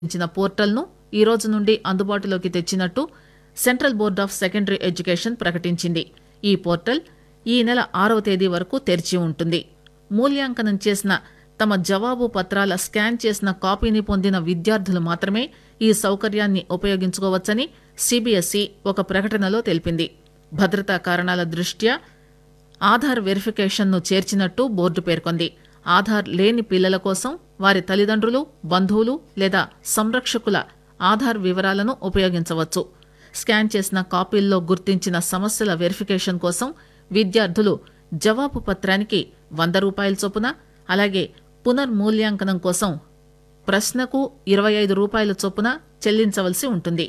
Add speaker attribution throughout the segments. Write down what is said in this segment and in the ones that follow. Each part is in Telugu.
Speaker 1: ఇచ్చిన పోర్టల్ను ఈ రోజు నుండి అందుబాటులోకి తెచ్చినట్టు central board of secondary education ప్రకటించింది ఈ పోర్టల్ ఈ నెల ఆరవ తేదీ వరకు తెరిచి ఉంటుంది మూల్యాంకనం చేసిన తమ జవాబు పత్రాల స్కాన్ చేసిన కాపీని పొందిన విద్యార్థులు మాత్రమే ఈ సౌకర్యాన్ని ఉపయోగించుకోవచ్చని సిబిఎస్ఈ ఒక ప్రకటనలో తెలిపింది భద్రతా కారణాల దృష్ట్యా ఆధార్ వెరిఫికేషన్ను చేర్చినట్టు బోర్డు పేర్కొంది ఆధార్ లేని పిల్లల కోసం వారి తల్లిదండ్రులు బంధువులు లేదా సంరక్షకుల ఆధార్ వివరాలను ఉపయోగించవచ్చు స్కాన్ చేసిన కాపీల్లో గుర్తించిన సమస్యల వెరిఫికేషన్ కోసం విద్యార్థులు జవాబు పత్రానికి వంద రూపాయల చొప్పున అలాగే పునర్మూల్యాంకనం కోసం ప్రశ్నకు ఇరవై ఐదు రూపాయల చొప్పున చెల్లించవలసి ఉంటుంది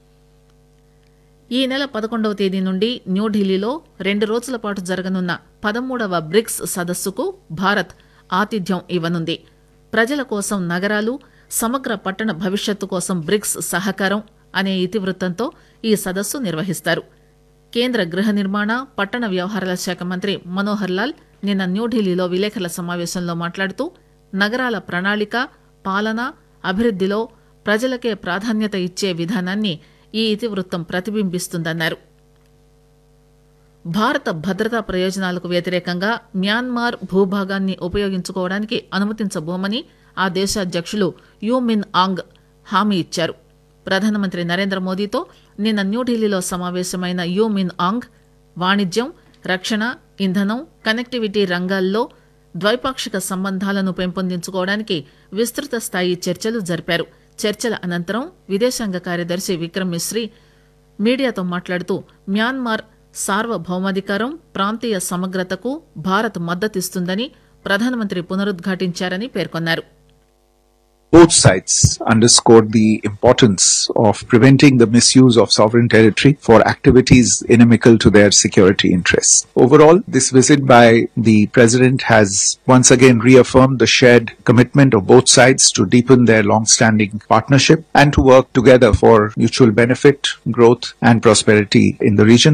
Speaker 1: ఈ నెల పదకొండవ తేదీ నుండి న్యూఢిల్లీలో రెండు రోజుల పాటు జరగనున్న పదమూడవ బ్రిక్స్ సదస్సుకు భారత్ ఆతిథ్యం ఇవ్వనుంది ప్రజల కోసం నగరాలు సమగ్ర పట్టణ భవిష్యత్తు కోసం బ్రిక్స్ సహకారం అనే ఇతివృత్తంతో ఈ సదస్సు నిర్వహిస్తారు కేంద్ర గృహ నిర్మాణ పట్టణ వ్యవహారాల శాఖ మంత్రి మనోహర్ లాల్ నిన్న న్యూఢిల్లీలో విలేకరుల సమావేశంలో మాట్లాడుతూ నగరాల ప్రణాళిక పాలన అభివృద్దిలో ప్రజలకే ప్రాధాన్యత ఇచ్చే విధానాన్ని ఈ ఇతివృత్తం ప్రతిబింబిస్తుందన్నారు భారత భద్రతా ప్రయోజనాలకు వ్యతిరేకంగా మ్యాన్మార్ భూభాగాన్ని ఉపయోగించుకోవడానికి అనుమతించబోమని ఆ దేశ అధ్యక్షులు యూ మిన్ ఆంగ్ హామీ ఇచ్చారు ప్రధానమంత్రి నరేంద్ర మోదీతో నిన్న న్యూఢిల్లీలో సమావేశమైన యూ మిన్ ఆంగ్ వాణిజ్యం రక్షణ ఇంధనం కనెక్టివిటీ రంగాల్లో ద్వైపాక్షిక సంబంధాలను పెంపొందించుకోవడానికి విస్తృత స్థాయి చర్చలు జరిపారు చర్చల అనంతరం విదేశాంగ కార్యదర్శి విక్రమ్ మిశ్రీ మీడియాతో మాట్లాడుతూ మ్యాన్మార్ సార్వభౌమాధికారం ప్రాంతీయ సమగ్రతకు భారత్ మద్దతిస్తుందని ప్రధానమంత్రి పునరుద్ఘాటించారని పేర్కొన్నారు
Speaker 2: Both sides underscored the importance of preventing the misuse of sovereign territory for activities inimical to their security interests. Overall, this visit by the President has once again reaffirmed the shared commitment of both sides to deepen their long-standing partnership and to work together for mutual benefit, growth and prosperity in the region.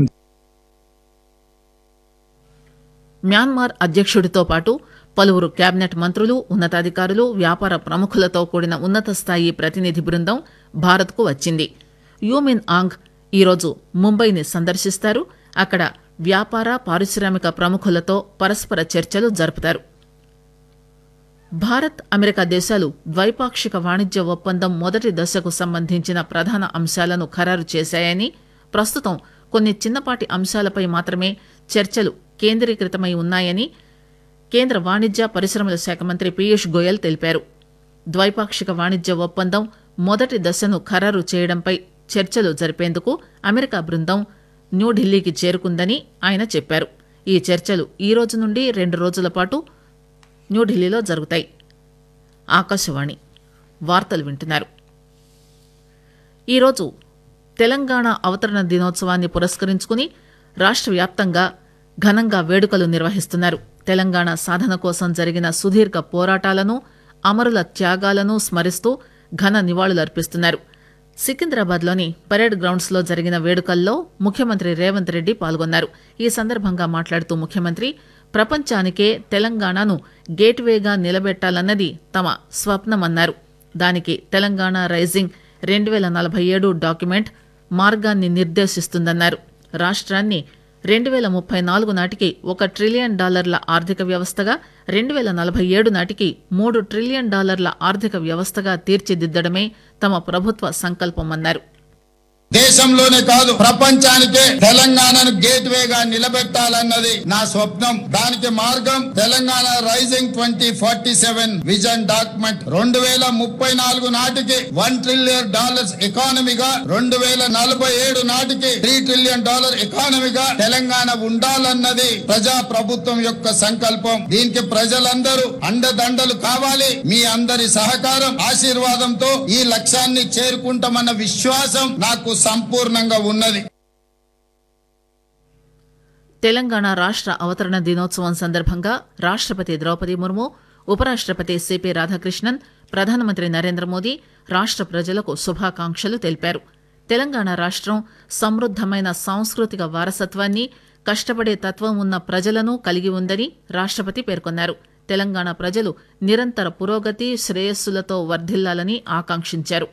Speaker 1: Myanmar అధ్యక్షుడితో పాటు పలువురు కేబినెట్ మంత్రులు ఉన్నతాధికారులు వ్యాపార ప్రముఖులతో కూడిన ఉన్నత స్థాయి ప్రతినిధి బృందం భారత్కు వచ్చింది యూమిన్ ఆంగ్ ఈరోజు ముంబైని సందర్శిస్తారు అక్కడ వ్యాపార పారిశ్రామిక ప్రముఖులతో పరస్పర చర్చలు జరుపుతారు భారత్ అమెరికా దేశాలు ద్వైపాక్షిక వాణిజ్య ఒప్పందం మొదటి దశకు సంబంధించిన ప్రధాన అంశాలను ఖరారు చేశాయని ప్రస్తుతం కొన్ని చిన్నపాటి అంశాలపై మాత్రమే చర్చలు కేంద్రీకృతమై ఉన్నాయని కేంద్ర వాణిజ్య పరిశ్రమల శాఖ మంత్రి పీయూష్ గోయల్ తెలిపారు ద్వైపాక్షిక వాణిజ్య ఒప్పందం మొదటి దశను ఖరారు చేయడంపై చర్చలు జరిపేందుకు అమెరికా బృందం న్యూఢిల్లీకి చేరుకుందని ఆయన చెప్పారు ఈ చర్చలు ఈ రోజు నుండి రెండు రోజుల పాటు న్యూఢిల్లీలో జరుగుతాయి ఆకాశవాణి వార్తలు వింటున్నారు ఈరోజు తెలంగాణ అవతరణ దినోత్సవాన్ని పురస్కరించుకుని రాష్ట్ర వ్యాప్తంగా ఘనంగా వేడుకలు నిర్వహిస్తున్నారు తెలంగాణ సాధన కోసం జరిగిన సుదీర్ఘ పోరాటాలను అమరుల త్యాగాలను స్మరిస్తూ ఘన నివాళులర్పిస్తున్నారు సికింద్రాబాద్లోని పరేడ్ గ్రౌండ్స్ లో జరిగిన వేడుకల్లో ముఖ్యమంత్రి రేవంత్ రెడ్డి పాల్గొన్నారు ఈ సందర్భంగా మాట్లాడుతూ ముఖ్యమంత్రి ప్రపంచానికే తెలంగాణను గేట్వేగా నిలబెట్టాలన్నది తమ స్వప్నమన్నారు దానికి తెలంగాణ రైజింగ్ రెండు వేల నలభై ఏడు డాక్యుమెంట్ మార్గాన్ని నిర్దేశిస్తుందన్నారు రాష్ట్రాన్ని రెండు వేల ముప్పై నాలుగు నాటికి ఒక ట్రిలియన్ డాలర్ల ఆర్థిక వ్యవస్థగా రెండు వేల నలభై ఏడు నాటికి మూడు ట్రిలియన్ డాలర్ల ఆర్థిక వ్యవస్థగా తీర్చిదిద్దడమే తమ ప్రభుత్వ సంకల్పమన్నారు
Speaker 3: దేశంలోనే కాదు ప్రపంచానికే తెలంగాణను గేట్ వేగా నిలబెట్టాలన్నది నా స్వప్నం దానికి మార్గం Telangana rising twenty forty seven vision document రెండు వేల ముప్పై నాలుగు నాటికి వన్ ట్రిలియన్ డాలర్స్ ఎకానమీగా రెండు వేల నలభై ఏడు నాటికి త్రీ ట్రిలియన్ డాలర్ ఎకానమీగా తెలంగాణ ఉండాలన్నది ప్రజా ప్రభుత్వం యొక్క సంకల్పం దీనికి ప్రజలందరూ అండదండలు కావాలి మీ అందరి సహకారం ఆశీర్వాదంతో ఈ లక్ష్యాన్ని చేరుకుంటామన్న విశ్వాసం నాకు సంపూర్ణంగా ఉన్నది
Speaker 1: తెలంగాణ రాష్ట్ర అవతరణ దినోత్సవం సందర్భంగా రాష్ట్రపతి ద్రౌపది ముర్ము ఉపరాష్ట్రపతి సిపి రాధాకృష్ణన్ ప్రధానమంత్రి నరేంద్ర మోదీ రాష్ట్ర ప్రజలకు శుభాకాంక్షలు తెలిపారు తెలంగాణ రాష్ట్రం సమృద్దమైన సాంస్కృతిక వారసత్వాన్ని కష్టపడే తత్వం ఉన్న ప్రజలను కలిగి ఉందని రాష్ట్రపతి పేర్కొన్నారు తెలంగాణ ప్రజలు నిరంతర పురోగతి శ్రేయస్సులతో వర్ధిల్లాలని ఆకాంక్షించారు